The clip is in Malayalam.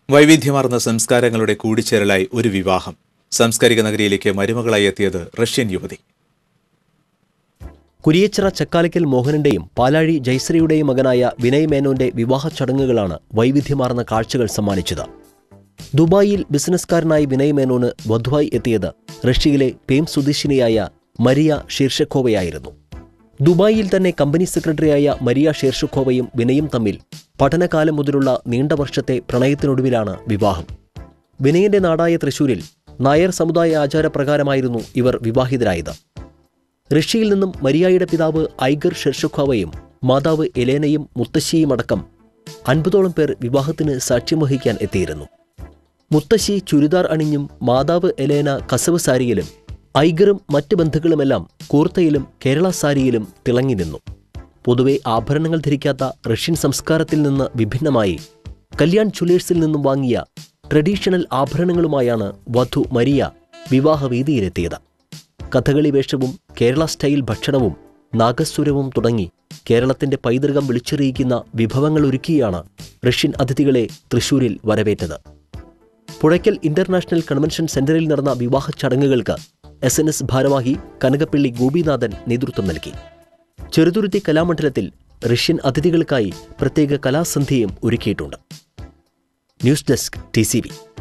വൈവിധ്യമാർന്ന സംസ്കാരങ്ങളുടെ കൂടിച്ചേരലായി ഒരു വിവാഹം സാംസ്കാരിക നഗരിയിലേക്ക് മരുമകളായി എത്തിയത് റഷ്യൻ യുവതി കുരിയച്ചിറ ചക്കാലയ്ക്കൽ മോഹനന്റെയും പാലാഴി ജയശ്രീയുടെയും മകനായ വിനയ് മേനോന്റെ വിവാഹ ചടങ്ങുകളാണ് വൈവിധ്യമാർന്ന കാഴ്ചകൾ സമ്മാനിച്ചത് ദുബായിൽ ബിസിനസ്സുകാരനായി വിനയ് മേനോന് വധുവായി എത്തിയത് റഷ്യയിലെ പേം സ്വദേശിനിയായ മരിയ ഷീർഷക്കോവയായിരുന്നു ദുബായിൽ തന്നെ കമ്പനി സെക്രട്ടറിയായ മരിയ ഷീർഷക്കോവയും വിനയും തമ്മിൽ പഠനകാലം മുതലുള്ള നീണ്ട വർഷത്തെ പ്രണയത്തിനൊടുവിലാണ് വിവാഹം വിനയന്റെ നാടായ തൃശൂരിൽ നായർ സമുദായ ആചാരപ്രകാരമായിരുന്നു ഇവർ വിവാഹിതരായത് റഷ്യയിൽ നിന്നും മരിയായുടെ പിതാവ് ഐഗർ ഷെർഷുഖോവയും മാതാവ് എലേനയും മുത്തശ്ശിയും അടക്കം അൻപതോളം പേർ വിവാഹത്തിന് സാക്ഷ്യം വഹിക്കാൻ എത്തിയിരുന്നു മുത്തശ്ശി ചുരിദാർ അണിഞ്ഞും മാതാവ് എലേന കസവ് സാരിയിലും ഐഗറും മറ്റ് ബന്ധുക്കളുമെല്ലാം കൂർത്തയിലും കേരള സാരിയിലും തിളങ്ങി നിന്നു പൊതുവെ ആഭരണങ്ങൾ ധരിക്കാത്ത റഷ്യൻ സംസ്കാരത്തിൽ നിന്ന് വിഭിന്നമായി കല്യാൺ ജ്വല്ലേഴ്സിൽ നിന്നും വാങ്ങിയ ട്രഡീഷണൽ ആഭരണങ്ങളുമായാണ് വധു മരിയ വിവാഹവേദിയിലെത്തിയത് കഥകളി വേഷവും കേരള സ്റ്റൈൽ ഭക്ഷണവും നാഗസ്വരവും തുടങ്ങി കേരളത്തിന്റെ പൈതൃകം വിളിച്ചറിയിക്കുന്ന വിഭവങ്ങൾ ഒരുക്കിയാണ് റഷ്യൻ അതിഥികളെ തൃശൂരിൽ വരവേറ്റത് പുഴയ്ക്കൽ ഇന്റർനാഷണൽ കൺവെൻഷൻ സെന്ററിൽ നടന്ന വിവാഹ ചടങ്ങുകൾക്ക് എസ് എൻ എസ് ഭാരവാഹി കനകപ്പള്ളി ഗോപിനാഥൻ നേതൃത്വം നൽകി ചെറുതുരുത്തി കലാമണ്ഡലത്തിൽ റഷ്യൻ അതിഥികൾക്കായി പ്രത്യേക കലാസന്ധ്യയും ഒരുക്കിയിട്ടുണ്ട് ന്യൂസ് ഡെസ്ക് ടി